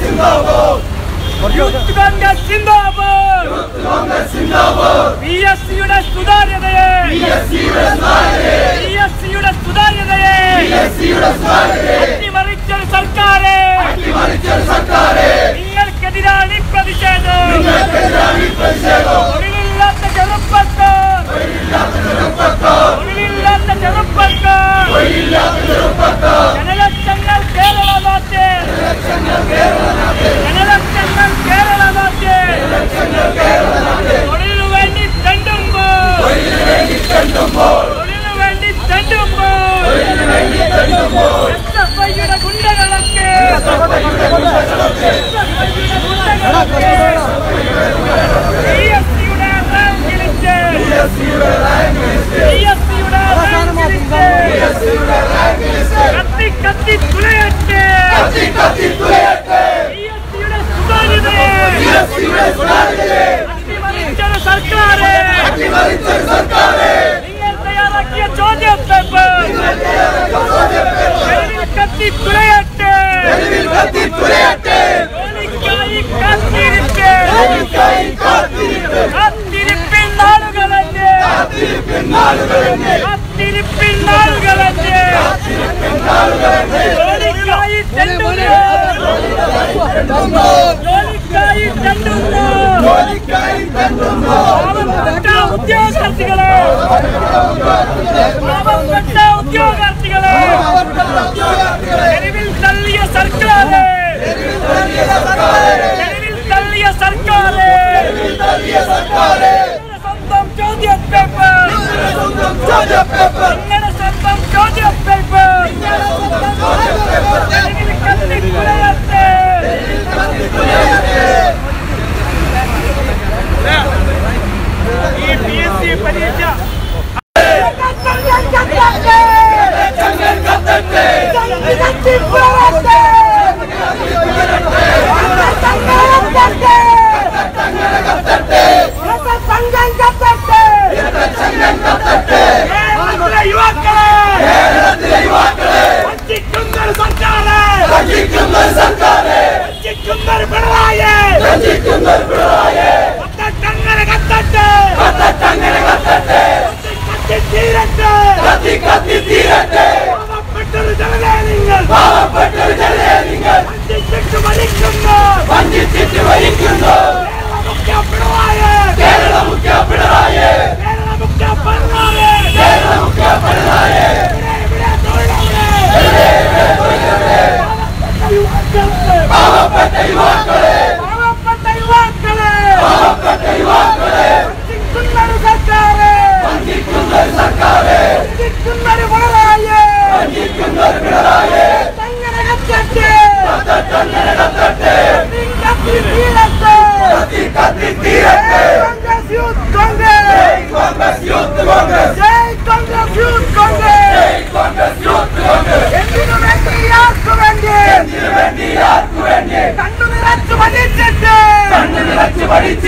youth Congress സിന്ദാബാദ് P S സിയുടെ സുതാര്യതയെ പി എസ് സിയുടെ സുതാര്യതയെ അട്ടിമറിച്ചൊരു സർക്കാരെ നിങ്ങൾക്കെതിരാണ് ഈ പ്രതിഷേധം തൊഴിലില്ലാത്ത ചെറുപ്പക്കാർ തൊഴിലില്ലാത്ത ചെറുപ്പക്കാർ ജനലക്ഷങ്ങൾ കേരള നാട്ടിൽ ജനലക്ഷങ്ങൾ കേരള നാട്ടിൽ തൊഴിലിനു വേണ്ടി തെണ്ടുമ്പോൾ തൊഴിലിനു വേണ്ടി തെണ്ടുമ്പോൾ എസ് എഫ് ഐയുടെ ഗുണ്ടകളൊക്കെ എസ് എഫ് ഐയുടെ ഗുണ്ടകളൊക്കെ പി എസ് സിയുടെ റാങ്ക് ലിസ്റ്റ് പി എസ് സിയുടെ റാങ്ക് ലിസ്റ്റ് കത്തി കത്തി തുലയട്ടെ പി എസ് സിയുടെ സുതാര്യതയെ അട്ടിമറിച്ചൊരു സർക്കാരെ നിങ്ങൾ തയ്യാറാക്കിയ ചോദ്യ പേപ്പർ തെരുവിൽ കത്തി തുലയട്ടെ ജോലിക്കായി കാത്തിരിപ്പ് കാത്തിരിപ്പിൻ നാളുകളല്ലേ കാത്തിരിപ്പിൻ നാളുകളല്ലേ ജോലിക്കായി തെണ്ടുന്നു ജോലിക്കായി തെണ്ടുന്നു പാവപ്പെട്ട ഉദ്യോഗാർത്ഥികളെ പാവപ്പെട്ട ഉദ്യോഗാർത്ഥികളെ തെരുവിൽ തള്ളിയ സർക്കാരെ തെരുവിൽ തള്ളിയ സർക്കാരെ നിങ്ങളുടെ സ്വന്തം ചോദ്യ പേപ്പർ നിങ്ങളുടെ സ്വന്തം ചോദ്യ പേപ്പർ തെരുവിൽ കത്തിക്കുലയട്ടെ ഈ പി എസ് സി പരീക്ഷ കേരളത്തിലെ യുവാക്കളെ വഞ്ചിക്കുന്ന ഒരു സർക്കാരെ വഞ്ചിക്കുന്ന ഒരു പിണറായി കത്തട്ടങ്ങനെ കത്തട്ടെ കത്തി തീരട്ടെ പാവപ്പെട്ടൊരു ജനതയെ നിങ്ങൾ വഞ്ചിച്ചിട്ട് ഭരിക്കുന്നു കേരള മുഖ്യ പിണറായി കേരള മുഖ്യ പിണറായി ഇവിടെ തൊഴിലാളി പാവപ്പെട്ട യുവാക്കളെ പാവപ്പെട്ട യുവാക്കളെ വഞ്ചിക്കുന്നൊരു സർക്കാരെ വഞ്ചിക്കുന്നൊരു പിണറായി തങ്ങനെ കത്തട്ടെ കത്തി തീരട്ടെ കോൺഗ്രസ് യൂത്ത് കോൺഗ്രസ് ജയ് കോൺഗ്രസ് യൂത്ത് കോൺഗ്രസ് എന്തിനു വേണ്ടി ആർക്കു വേണ്ടി കണ്ണു നിറച്ചു മടിച്ചിട്ട് കണ്ണു നിറച്ചു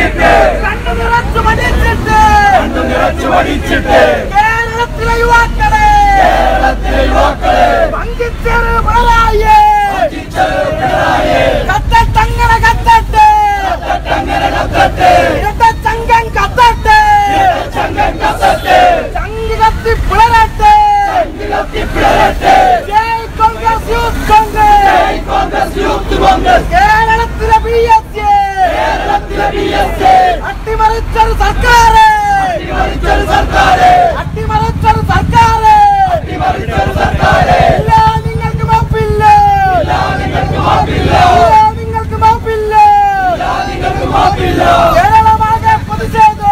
മടിച്ചിട്ട് കേരളത്തിലെ യുവാക്കളെ വഞ്ചിച്ചൊരു പിണറായി കത്തട്ടങ്ങനെ കത്തട്ടെ ഇരട്ട ചങ്കൻ കത്തട്ടെ ചങ്കി കത്തി പിളരട്ടെ ജയ് കോൺഗ്രസ് യൂത്ത് കോൺഗ്രസ് കേരളത്തിലെ ബി എസ് അട്ടിമറിച്ചൊരു സർക്കാരെ അട്ടിമറിച്ചൊരു സർക്കാരെ ഇല്ല നിങ്ങൾക്ക് മാപ്പില്ല ഇല്ല നിങ്ങൾക്ക് മാപ്പില്ല കേരളമാകെ പ്രതിഷേധം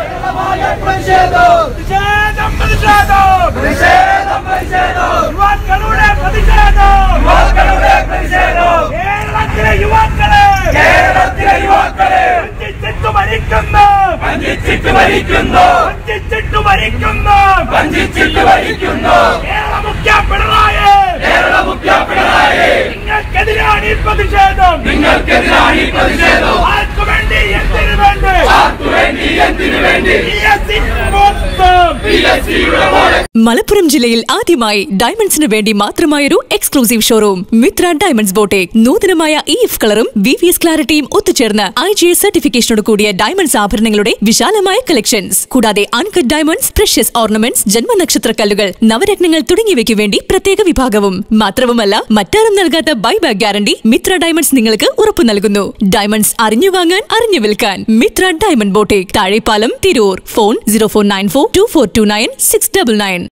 പ്രതിഷേധം പ്രതിഷേധം യുവാക്കളുടെ പ്രതിഷേധം കേരളത്തിലെ യുവാക്കളെ കേരളത്തിലെ യുവാക്കളെ വഞ്ചിച്ചിട്ട് ഭരിക്കുന്നു വഞ്ചിച്ചിട്ട് ഭരിക്കുന്നു വഞ്ചിച്ചിട്ട് ഭരിക്കുന്നു വഞ്ചിച്ചിട്ട് ഭരിക്കുന്നു കേരള മുഖ്യ പിണറായി കേരള മുഖ്യ പിണറായി നിങ്ങൾക്കെതിരാണ് ഈ പ്രതിഷേധം നിങ്ങൾക്കെതിരാണ് ഈ പ്രതിഷേധം ആർക്കു വേണ്ടി എന്തിനു വേണ്ടി ആർക്കു വേണ്ടി എന്തിനു വേണ്ടി PSC മൊത്തം പി എസ് സിയുടെ മലപ്പുറം ജില്ലയിൽ ആദ്യമായി ഡയമണ്ട്സിന് വേണ്ടി മാത്രമായൊരു exclusive showroom Mithra Diamonds boutique നൂതനമായ ഇ എഫ് കളറും വി വി എസ് ക്ലാരിറ്റിയും ഒത്തുചേർന്ന് ഐ ജി എസ് സർട്ടിഫിക്കേഷനോട് കൂടിയ ഡയമണ്ട്സ് ആഭരണങ്ങളുടെ വിശാലമായ കളക്ഷൻസ് കൂടാതെ അൺകട്ട് ഡയമണ്ട്സ് പ്രഷ്യസ് ഓർണമെന്റ്സ് ജന്മനക്ഷത്ര കല്ലുകൾ നവരത്നങ്ങൾ തുടങ്ങിയവയ്ക്ക് വേണ്ടി പ്രത്യേക വിഭാഗവും മാത്രവുമല്ല മറ്റാരും നൽകാത്ത ബൈബാക്ക് ഗ്യാരണ്ടി മിത്ര ഡയമണ്ട്സ് നിങ്ങൾക്ക് ഉറപ്പു നൽകുന്നു ഡയമണ്ട്സ് അറിഞ്ഞു വാങ്ങാൻ അറിഞ്ഞു വിൽക്കാൻ Mithra Diamond boutique Thazhepalam Tirur phone zero four nine four two four two nine six double nine